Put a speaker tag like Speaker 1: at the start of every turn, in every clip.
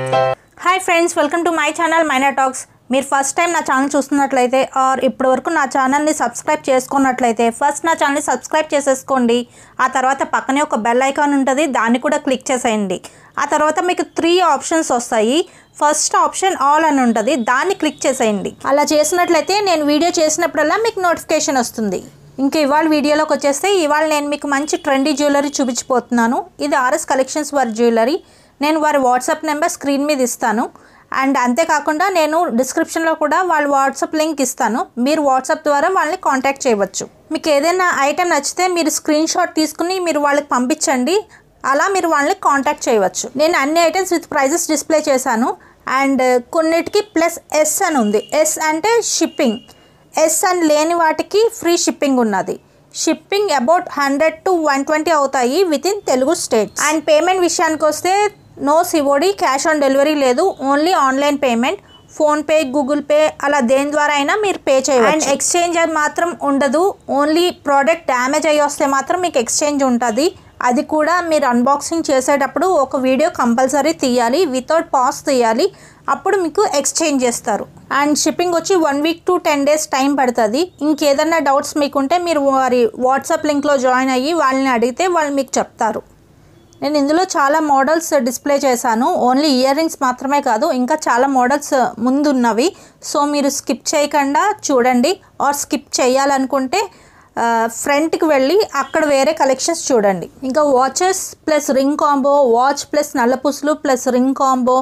Speaker 1: hi friends welcome to my channel Maina talks మీరు first time నా channel చూస్తున్నట్లయితే or ఇప్పటివరకు నా ఛానల్ని సబ్స్క్రైబ్ చేసుకున్నట్లయితే ఫస్ట్ నా ఛానల్ని సబ్స్క్రైబ్ చేసేసుకోండి ఆ తర్వాత పక్కనే ఒక బెల్ ఐకాన్ ఉంటుంది దాన్ని కూడా క్లిక్ చేసేయండి ఆ తర్వాత మీకు త్రీ ఆప్షన్స్ వస్తాయి ఫస్ట్ ఆప్షన్ ఆల్ అని ఉంటుంది దాన్ని క్లిక్ చేసేయండి అలా చేసినట్లయితే నేను వీడియో చేసినప్పుడల్లా మీకు నోటిఫికేషన్ వస్తుంది ఇంకా ఇవాళ వీడియోలోకి వచ్చేస్తే ఇవాళ నేను మీకు మంచి ట్రెండీ జ్యువెలరీ చూపించిపోతున్నాను ఇది ఆర్ఎస్ కలెక్షన్స్ వారి జ్యువెలరీ నేను వారి వాట్సాప్ నెంబర్ స్క్రీన్ మీద ఇస్తాను అండ్ అంతేకాకుండా నేను డిస్క్రిప్షన్లో కూడా వాళ్ళ వాట్సాప్ లింక్ ఇస్తాను మీరు వాట్సాప్ ద్వారా వాళ్ళని కాంటాక్ట్ చేయవచ్చు మీకు ఏదైనా ఐటెం నచ్చితే మీరు స్క్రీన్ షాట్ తీసుకుని మీరు వాళ్ళకి పంపించండి అలా మీరు వాళ్ళని కాంటాక్ట్ చేయవచ్చు నేను అన్ని ఐటమ్స్ విత్ ప్రైజెస్ డిస్ప్లే చేశాను అండ్ కొన్నిటికి ప్లస్ ఎస్ అని ఉంది ఎస్ అంటే షిప్పింగ్ ఎస్ అని లేని వాటికి ఫ్రీ షిప్పింగ్ ఉన్నది shipping about hundred to one twenty అవుతాయి within Telugu states and payment విషయానికి వస్తే no COD cash on delivery లేదు only online payment PhonePe Google Pay అలా దేని ద్వారా అయినా మీరు పే చేయవచ్చు అండ్ ఎక్స్చేంజ్ అది మాత్రం ఉండదు ఓన్లీ ప్రోడక్ట్ డ్యామేజ్ అయ్యి వస్తే మాత్రం మీకు ఎక్స్చేంజ్ ఉంటుంది అది కూడా మీరు అన్బాక్సింగ్ చేసేటప్పుడు ఒక వీడియో కంపల్సరీ తీయాలి వితౌట్ పాస్ తీయాలి అప్పుడు మీకు ఎక్స్చేంజ్ చేస్తారు అండ్ షిప్పింగ్ వచ్చి one week to ten days time పడుతుంది ఇంకేదన్నా డౌట్స్ మీకుంటే మీరు వారి వాట్సాప్ లింక్లో జాయిన్ అయ్యి వాళ్ళని అడిగితే వాళ్ళు మీకు చెప్తారు నేను ఇందులో చాలా మోడల్స్ డిస్ప్లే చేశాను ఓన్లీ ఇయర్ రింగ్స్ మాత్రమే కాదు ఇంకా చాలా మోడల్స్ ముందున్నవి సో మీరు స్కిప్ చేయకుండా చూడండి ఆర్ స్కిప్ చేయాలనుకుంటే ఫ్రంట్కి వెళ్ళి అక్కడ వేరే కలెక్షన్స్ చూడండి ఇంకా watches plus ring combo watch plus నల్లపుసులు plus ring combo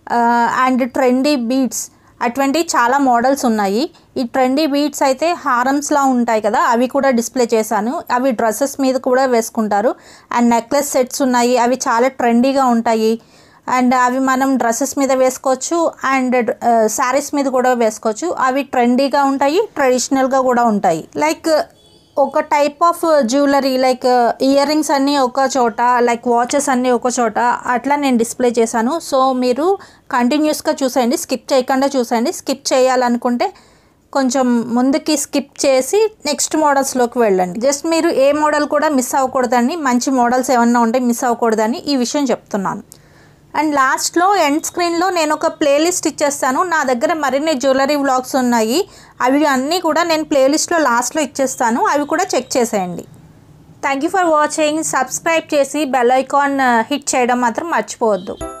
Speaker 1: and trendy beads అటువంటి చాలా మోడల్స్ ఉన్నాయి ఈ ట్రెండీ బీడ్స్ అయితే హారమ్స్లా ఉంటాయి కదా అవి కూడా డిస్ప్లే చేశాను అవి డ్రెస్సెస్ మీద కూడా వేసుకుంటారు అండ్ నెక్లెస్ సెట్స్ ఉన్నాయి అవి చాలా ట్రెండీగా ఉంటాయి అండ్ అవి మనం డ్రెస్సెస్ మీద వేసుకోవచ్చు అండ్ శారీస్ మీద కూడా వేసుకోవచ్చు అవి ట్రెండీగా ఉంటాయి ట్రెడిషనల్గా కూడా ఉంటాయి లైక్ ఒక type of jewellery like earrings అన్నీ ఒక చోట లైక్ వాచెస్ అన్నీ ఒక చోట అట్లా నేను డిస్ప్లే చేశాను సో మీరు కంటిన్యూస్గా చూసేయండి స్కిప్ చేయకుండా చూసేయండి స్కిప్ చేయాలనుకుంటే కొంచెం ముందుకి స్కిప్ చేసి నెక్స్ట్ మోడల్స్లోకి వెళ్ళండి జస్ట్ మీరు ఏ మోడల్ కూడా మిస్ అవ్వకూడదని మంచి మోడల్స్ ఏమన్నా ఉంటే మిస్ అవ్వకూడదని ఈ విషయం చెప్తున్నాను అండ్ లాస్ట్లో ఎండ్ స్క్రీన్లో నేను ఒక ప్లేలిస్ట్ ఇచ్చేస్తాను నా దగ్గర మరిన్ని జ్యువెలరీ వ్లాగ్స్ ఉన్నాయి అవి అన్నీ కూడా నేను ప్లేలిస్ట్లో లాస్ట్లో ఇచ్చేస్తాను అవి కూడా చెక్ చేసేయండి thank you for watching subscribe చేసి బెల్ ఐకాన్ హిట్ చేయడం మాత్రం మర్చిపోవద్దు